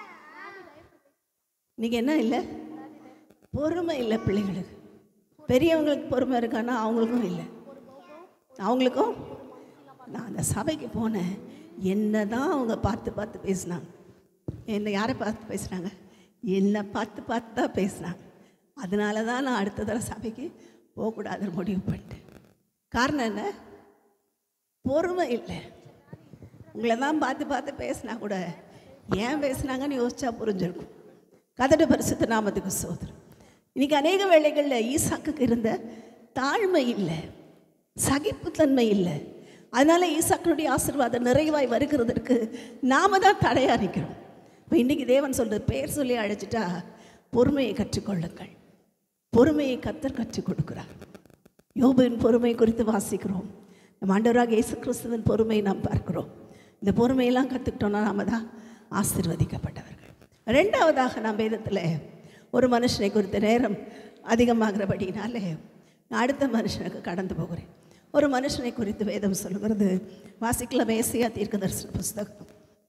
நீங்கள் என்ன இல்லை பொறுமை இல்லை பிள்ளைங்களுக்கு பெரியவங்களுக்கு பொறுமை இருக்கான்னா அவங்களுக்கும் இல்லை அவங்களுக்கும் நான் அந்த சபைக்கு போனேன் என்ன தான் அவங்க பார்த்து பார்த்து பேசினாங்க என்னை யாரை பார்த்து பேசுனாங்க என்னை பார்த்து பார்த்து தான் பேசுனாங்க அதனால தான் நான் அடுத்த தடவை சபைக்கு போகக்கூடாதுன்னு முடிவு பண்ணிட்டேன் காரணம் என்ன பொறுமை இல்லை உங்களை தான் பார்த்து பார்த்து பேசினா கூட ஏன் பேசுனாங்கன்னு யோசிச்சா புரிஞ்சிருக்கும் கதட பரிசுத்த நாமத்துக்கு சோதரம் இன்னைக்கு அநேக வேளைகளில் ஈசாக்குக்கு இருந்த தாழ்மை இல்லை சகிப்புத்தன்மை இல்லை அதனால ஈசாக்கனுடைய ஆசீர்வாதம் நிறைவாய் வருகிறதற்கு நாம தான் தடையா நிற்கிறோம் இப்போ இன்னைக்கு தேவன் சொல்றது பேர் சொல்லி அழைச்சிட்டா பொறுமையை கற்றுக்கொள்ளுங்கள் பொறுமையை கத்தர் கற்றுக் கொடுக்கிறார் யோபுவின் பொறுமை குறித்து வாசிக்கிறோம் நம்ம ஆண்டவராக இயேசு கிறிஸ்துவின் பொறுமையை நாம் பார்க்கிறோம் இந்த பொறுமையெல்லாம் கற்றுக்கிட்டோம்னா நாம தான் ஆசீர்வதிக்கப்பட்டவர்கள் ரெண்டாவதாக நாம் வேதத்தில் ஒரு மனுஷனை குறித்த நேரம் அதிகமாகிறபடினாலே நான் அடுத்த மனுஷனுக்கு கடந்து போகிறேன் ஒரு மனுஷனை குறித்து வேதம் சொல்கிறது வாசிக்கலாம் ஏசியா தீர்க்க தரிசன புஸ்தகம்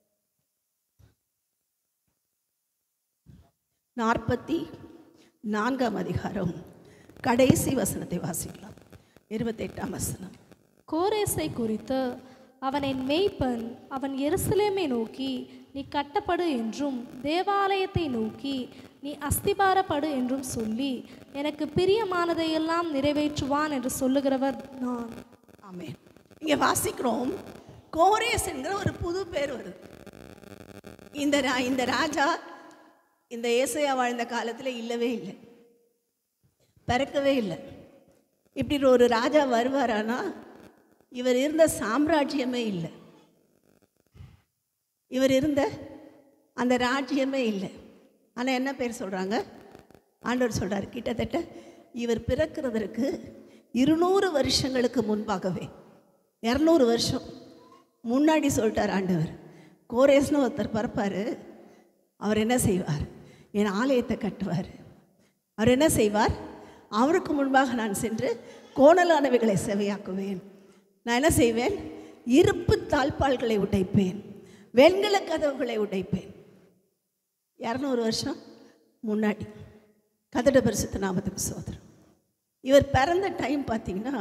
நாற்பத்தி நான்காம் அதிகாரம் கடைசி வசனத்தை வாசிக்கலாம் இருபத்தெட்டாம் வசனம் கோரேசை குறித்து அவன் என் மேய்ப்பன் அவன் எருசலேமை நோக்கி நீ கட்டப்படு என்றும் தேவாலயத்தை நோக்கி நீ அஸ்திபாரப்படு என்றும் சொல்லி எனக்கு பிரியமானதையெல்லாம் நிறைவேற்றுவான் என்று சொல்லுகிறவர் நான் ஆமென் இங்கே வாசிக்கிறோம் கோரேஸ் என்கிற ஒரு புது பேர் வருது இந்த ரா இந்த ராஜா இந்த ஏசையா வாழ்ந்த காலத்தில் இல்லவே இல்லை பிறக்கவே இல்லை இப்படி ஒரு ராஜா வருவாரானா இவர் இருந்த சாம்ராஜ்யமே இல்லை இவர் இருந்த அந்த ராஜ்யமே இல்லை ஆனால் என்ன பேர் சொல்கிறாங்க ஆண்டவர் சொல்றார் கிட்டத்தட்ட இவர் பிறக்கிறதற்கு இருநூறு வருஷங்களுக்கு முன்பாகவே இரநூறு வருஷம் முன்னாடி சொல்லிட்டார் ஆண்டவர் கோரேஸ்னு ஒருத்தர் பிறப்பார் அவர் என்ன செய்வார் என் ஆலயத்தை கட்டுவார் அவர் என்ன செய்வார் அவருக்கு முன்பாக நான் சென்று கோணலானவைகளை செவையாக்குவேன் நான் என்ன செய்வேன் இருப்பு தாழ்பால்களை உடைப்பேன் வெண்கல கதவுகளை உடைப்பேன் இரநூறு வருஷம் முன்னாடி கதட பரிசுத்த நாமத்துக்கு சோதரம் இவர் பிறந்த டைம் பார்த்தீங்கன்னா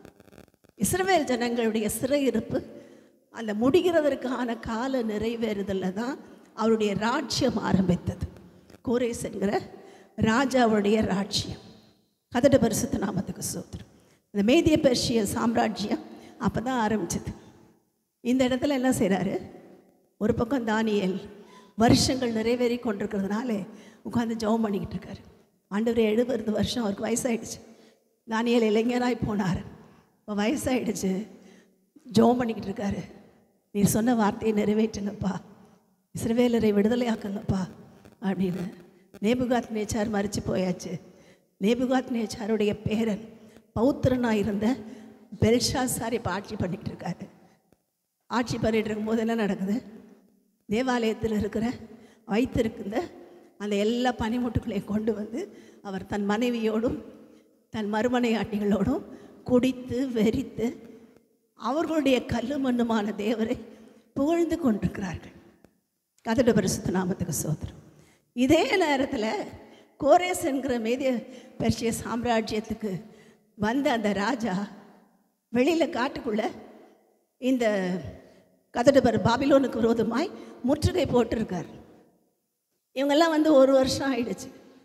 இஸ்ரவேல் ஜனங்களுடைய சிறையிருப்பு அந்த முடிகிறதற்கான கால நிறைவேறுதலில் தான் அவருடைய ராஜ்யம் ஆரம்பித்தது கோரேஸ் என்கிற ராஜாவுடைய ராஜ்யம் கதட பரிசுத்த நாமத்துக்கு சோதரம் இந்த மேதிய பெர்ஷிய சாம்ராஜ்யம் அப்போ தான் ஆரம்பிச்சது இந்த இடத்துல என்ன செய்கிறாரு ஒரு பக்கம் தானியேல் வருஷங்கள் நிறைவேறி கொண்டிருக்கிறதுனால உட்காந்து ஜெபம் பண்ணிக்கிட்டு இருக்காரு ஆண்டவர் எழுபது வருஷம் அவருக்கு வயசாயிடுச்சு தானியேல் இளைஞராய் போனார் இப்போ வயசாயிடுச்சு ஜெபம் பண்ணிக்கிட்டு இருக்காரு நீர் சொன்ன வார்த்தையை நிறைவேற்றுங்கப்பா இஸ்ரவேலரை விடுதலையாக்குங்கப்பா அப்படின்னு நேபுகாத் நேச்சார் மறித்து போயாச்சு நேபுகாத் நேச்சாருடைய பேரன் பௌத்திரனாக இருந்த பெல்ஷாசார் இப்போ ஆட்சி பண்ணிக்கிட்டு இருக்காரு ஆட்சி பண்ணிட்டு இருக்கும்போது என்ன நடக்குது தேவாலயத்தில் இருக்கிற வைத்திருக்கிற அந்த எல்லா பனிமுட்டுகளையும் கொண்டு வந்து அவர் தன் மனைவியோடும் தன் மறுமனையாட்டிகளோடும் குடித்து வெறித்து அவர்களுடைய கல்லு மண்ணுமான தேவரை புகழ்ந்து கொண்டிருக்கிறார்கள் கதட பரிசுத்த நாமத்துக்கு சோதரம் இதே நேரத்தில் கோரேஸ் என்கிற மேதிய பெர்ஷிய சாம்ராஜ்யத்துக்கு வந்த அந்த ராஜா வெளியில் காட்டுக்குள்ள இந்த கதடுபர் பாபிலோனுக்கு விரோதமாய் முற்றுகை போட்டிருக்கார் இவங்கெல்லாம் வந்து ஒரு வருஷம் ஆயிடுச்சு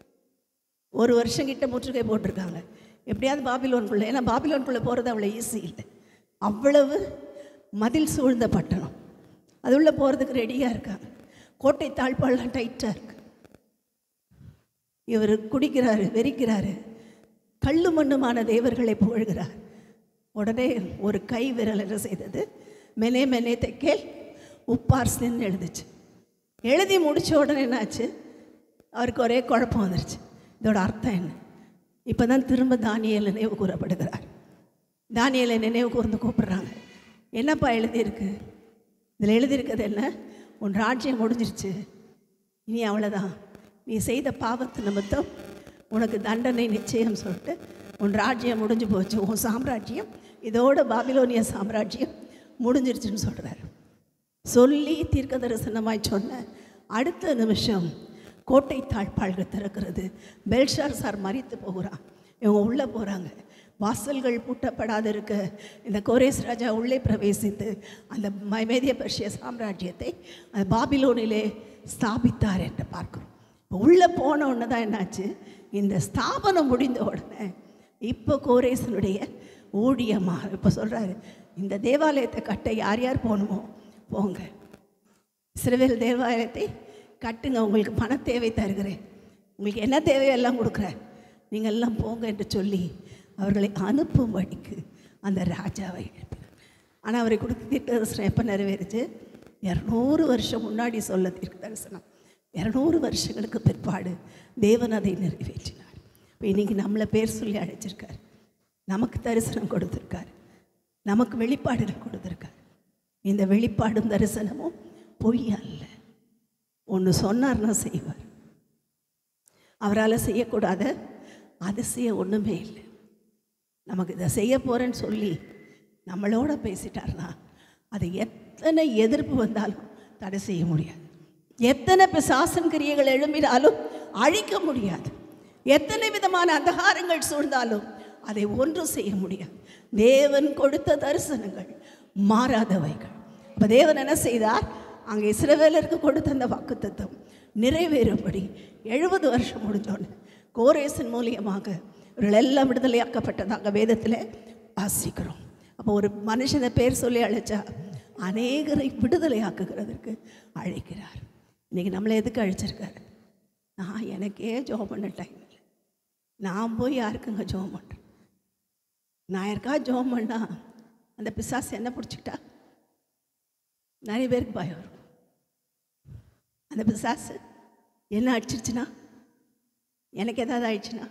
ஒரு வருஷம் கிட்ட முற்றுகை போட்டிருக்காங்க எப்படியாவது பாபிலோனுக்குள்ளே ஏன்னா பாபிலோனுக்குள்ளே போகிறது அவ்வளோ ஈஸி இல்லை அவ்வளவு மதில் சூழ்ந்த பட்டணம் அது உள்ள போகிறதுக்கு ரெடியாக இருக்காங்க கோட்டை தாழ்பாள்லாம் டைட்டாக இருக்கு இவர் குடிக்கிறாரு வெறிக்கிறாரு கல்லு மண்ணுமான தேவர்களை புகழ்கிறார் உடனே ஒரு கை விரல் என்ன செய்தது மெனே மெனே தைக்கேல் உப்பார்ஸ்ன்னு எழுதுச்சு எழுதி முடிச்ச உடனே என்னாச்சு அவருக்கு ஒரே குழப்பம் வந்துருச்சு இதோட அர்த்தம் என்ன இப்போ தான் திரும்ப தானியேல் நினைவு கூறப்படுகிறார் தானியேலை நினைவு கூர்ந்து கூப்பிடுறாங்க என்னப்பா எழுதியிருக்கு இதில் எழுதியிருக்கிறது என்ன உன் ராஜ்யம் முடிஞ்சிருச்சு இனி அவ்வளோதான் நீ செய்த பாவத்து நிமித்தம் உனக்கு தண்டனை நிச்சயம் சொல்லிட்டு உன் ராஜ்யம் முடிஞ்சு போச்சு உன் சாம்ராஜ்யம் இதோட பாபிலோனிய சாம்ராஜ்யம் முடிஞ்சிருச்சுன்னு சொல்கிறார் சொல்லி தீர்க்க தரிசனமாய் சொன்ன அடுத்த நிமிஷம் கோட்டை தாழ்பாள்கள் திறக்கிறது பெல்ஷார் சார் மறித்து போகிறான் இவங்க உள்ளே போகிறாங்க வாசல்கள் பூட்டப்படாது இருக்க இந்த கோரேஸ் ராஜா உள்ளே பிரவேசித்து அந்த மேதிய பர்ஷிய சாம்ராஜ்யத்தை அந்த பாபிலோனிலே ஸ்தாபித்தார் என்று பார்க்கிறோம் இப்போ உள்ளே போன உடனே தான் என்னாச்சு இந்த ஸ்தாபனம் முடிந்த உடனே இப்போ கோரேசனுடைய ஊழியமாக இப்போ சொல்கிறாரு இந்த தேவாலயத்தை கட்ட யார் யார் போகணுமோ போங்க சிறுவேல் தேவாலயத்தை கட்டுங்க உங்களுக்கு பண தேவை தருகிறேன் உங்களுக்கு என்ன தேவையோ எல்லாம் கொடுக்குறேன் நீங்கள் எல்லாம் போங்க என்று சொல்லி அவர்களை அனுப்பும்படிக்கு அந்த ராஜாவை எழுப்பினார் ஆனால் அவரை கொடுத்து தீர்க்க தரிசனம் எப்போ நிறைவேறுச்சு இரநூறு வருஷம் முன்னாடி சொல்ல தீர்க்க தரிசனம் இரநூறு வருஷங்களுக்கு பிற்பாடு தேவன் அதை நிறைவேற்றினார் இப்போ இன்னைக்கு நம்மளை பேர் சொல்லி அழைச்சிருக்கார் நமக்கு தரிசனம் கொடுத்துருக்கார் நமக்கு வெளிப்பாடுகள் கொடுத்துருக்கார் இந்த வெளிப்பாடும் தரிசனமும் பொய் அல்ல ஒன்று சொன்னார்னா செய்வார் அவரால் செய்யக்கூடாத அதிசயம் ஒன்றுமே இல்லை நமக்கு இதை செய்ய போகிறேன்னு சொல்லி நம்மளோட பேசிட்டார்னா அது எத்தனை எதிர்ப்பு வந்தாலும் தடை செய்ய முடியாது எத்தனை பிசாசன் கிரியைகள் எழும்பினாலும் அழிக்க முடியாது எத்தனை விதமான அந்தகாரங்கள் சூழ்ந்தாலும் அதை ஒன்றும் செய்ய முடியாது தேவன் கொடுத்த தரிசனங்கள் மாறாதவைகள் அப்போ தேவன் என்ன செய்தார் அங்கே இஸ்ரவேலருக்கு கொடுத்த அந்த வாக்குத்தத்தம் நிறைவேறும்படி எழுபது வருஷம் முடிஞ்சோன்னு கோரேசன் மூலியமாக இவர்கள் எல்லாம் விடுதலையாக்கப்பட்டதாக வேதத்தில் வாசிக்கிறோம் அப்போ ஒரு மனுஷனை பேர் சொல்லி அழைச்சா அநேகரை விடுதலையாக்குகிறதற்கு அழைக்கிறார் இன்னைக்கு நம்மளை எதுக்கு அழைச்சிருக்காரு நான் எனக்கே ஜோம் பண்ண டைம் இல்லை நான் போய் யாருக்குங்க ஜோம் பண்ணுறேன் நான் யாருக்கா ஜோம் பண்ணா அந்த பிசாசு என்ன பிடிச்சிக்கிட்டா நிறைய பேருக்கு பயம் வரும் அந்த பிசாசு என்ன அடிச்சிருச்சுன்னா எனக்கு ஏதாவது ஆயிடுச்சுன்னா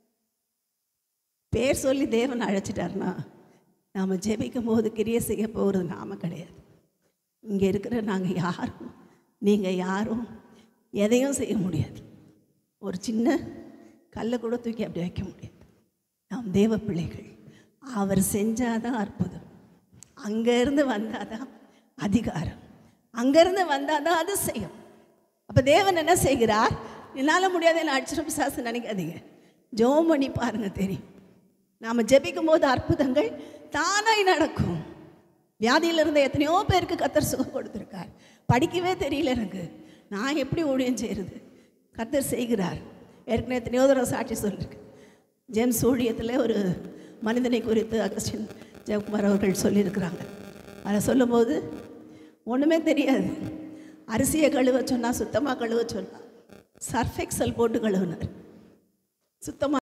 பேர் சொல்லி தேவன் அழைச்சிட்டாருன்னா நாம் ஜெபிக்கும் போது கிரியை செய்ய போகிறது நாம கிடையாது இங்கே இருக்கிற நாங்கள் யாரும் நீங்கள் யாரும் எதையும் செய்ய முடியாது ஒரு சின்ன கல்லை கூட தூக்கி அப்படி வைக்க முடியாது நாம் தேவ பிள்ளைகள் அவர் செஞ்சாதான் அற்புதம் அங்கேருந்து வந்தாதான் அதிகாரம் அங்கேருந்து வந்தாதான் அதிசயம் அப்போ தேவன் என்ன செய்கிறார் என்னால் முடியாது என்ன அடிச்சிடும் பிசாசு நினைக்காதீங்க ஜோம் பண்ணி பாருங்க தெரியும் நாம் ஜெபிக்கும் போது அற்புதங்கள் தானாய் நடக்கும் வியாதியில் இருந்த எத்தனையோ பேருக்கு கத்தர் சுகம் கொடுத்துருக்கார் படிக்கவே தெரியல எனக்கு நான் எப்படி ஊழியம் செய்கிறது கத்தர் செய்கிறார் ஏற்கனவே எத்தனையோ தடவை சாட்சி சொல்லியிருக்கு ஜேம்ஸ் ஊழியத்தில் ஒரு மனிதனை குறித்து அகஸ்டின் ஜெயக்குமார் அவர்கள் சொல்லியிருக்கிறாங்க அதை சொல்லும்போது ஒன்றுமே தெரியாது அரிசியை கழுவ சொன்னால் சுத்தமாக கழுவ சொன்னால் சர்ஃபெக்சல் போட்டு கழுவினார் சுத்தமாக